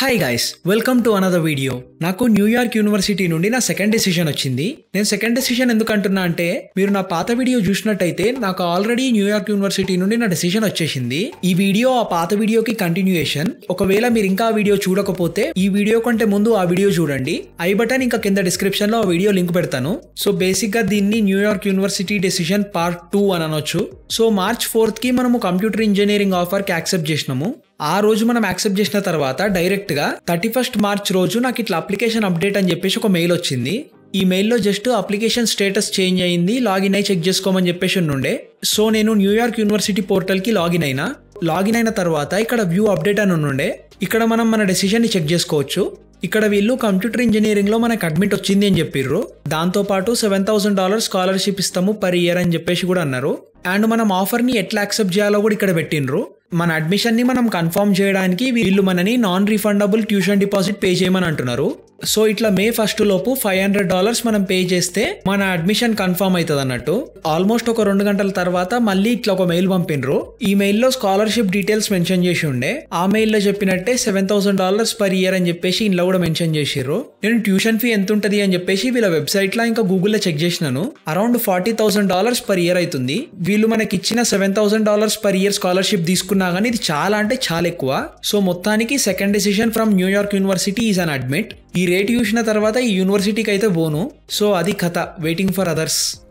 hi guys welcome to another video నాకు New York university నుండి నా సెకండ్ డెసిషన్ వచ్చింది నేను సెకండ్ డెసిషన్ ఎందుకు అంటున్నా అంటే మీరు నా పాత వీడియో చూసినట్టయితే నాకు ఆల్రెడీ న్యూయార్క్ యూనివర్సిటీ నుండి నా డెసిషన్ వచ్చేసింది ఈ వీడియో ఆ పాత వీడియోకి కంటిన్యూయేషన్ ఒకవేళ మీరు ఇంకా ఆ వీడియో చూడకపోతే ఈ వీడియో కంటే ముందు ఆ వీడియో చూడండి ఐ బటన్ ఇంకా కింద డిస్క్రిప్షన్ లో ఆ వీడియో లింక్ పెడతాను సో బేసిక్ గా దీన్ని New York university decision part two అని అనొచ్చు సో మార్చ్ ఫోర్త్ కి మనము కంప్యూటర్ ఇంజనీరింగ్ ఆఫర్ కి యాక్సెప్ట్ చేసినాము ఆ రోజు మనం యాక్సెప్ట్ చేసిన తర్వాత డైరెక్ట్ గా థర్టీ ఫస్ట్ మార్చ్ రోజు నాకు ఇట్లా అప్లికేషన్ అప్డేట్ అని చెప్పేసి ఒక మెయిల్ వచ్చింది ఈ మెయిల్లో జస్ట్ అప్లికేషన్ స్టేటస్ చేంజ్ అయ్యింది లాగిన్ అయి చెక్ చేసుకోమని చెప్పేసి ఉండే సో నేను న్యూయార్క్ యూనివర్సిటీ పోర్టల్కి లాగిన్ అయినా లాగిన్ అయిన తర్వాత ఇక్కడ వ్యూ అప్డేట్ అని ఉండే ఇక్కడ మనం మన డెసిషన్ని చెక్ చేసుకోవచ్చు ఇక్కడ వీళ్ళు కంప్యూటర్ ఇంజనీరింగ్ లో మనకు అడ్మిట్ వచ్చింది అని చెప్పిర్రు దాంతో పాటు సెవెన్ థౌసండ్ డాలర్ స్కాలర్షిప్ ఇస్తాము పర్ ఇయర్ అని చెప్పేసి కూడా అన్నారు అండ్ మనం ఆఫర్ ని ఎట్లా యాక్సెప్ట్ చేయాలో కూడా ఇక్కడ పెట్టిండ్రు మన అడ్మిషన్ ని మనం కన్ఫర్మ్ చేయడానికి వీళ్ళు మనని non refundable tuition deposit pay చేయమని అంటున్నారు సో ఇట్లా మే ఫస్ట్ లోపు ఫైవ్ హండ్రెడ్ డాలర్స్ మనం పే చేస్తే మన అడ్మిషన్ కన్ఫర్మ్ అవుతుంది అన్నట్టు ఆల్మోస్ట్ ఒక రెండు గంటల తర్వాత మళ్ళీ ఇట్లా ఒక మెయిల్ పంపిండ్రు ఈ మెయిల్లో స్కాలర్షిప్ డీటెయిల్స్ మెన్షన్ చేసి ఉండే ఆ మెయిల్లో చెప్పినట్టే seven thousand dollars per year అని చెప్పేసి ఇంట్లో కూడా మెన్షన్ చేసిర్రు నేను ట్యూషన్ ఫీ ఎంత ఉంటుంది అని చెప్పేసి వీళ్ళ వెబ్సైట్ లో ఇంకా గూగుల్లో చెక్ చేసినాను around forty thousand dollars per year అవుతుంది వీళ్ళు మనకి ఇచ్చిన seven thousand dollars per year scholarship తీసుకున్నా కానీ ఇది చాలా అంటే చాలా ఎక్కువ సో మొత్తానికి second decision from New York university is un admit ఈ రేట్ చూసిన తర్వాత ఈ యూనివర్సిటీకి అయితే పోను సో అది కథ వెయిటింగ్ ఫర్ అదర్స్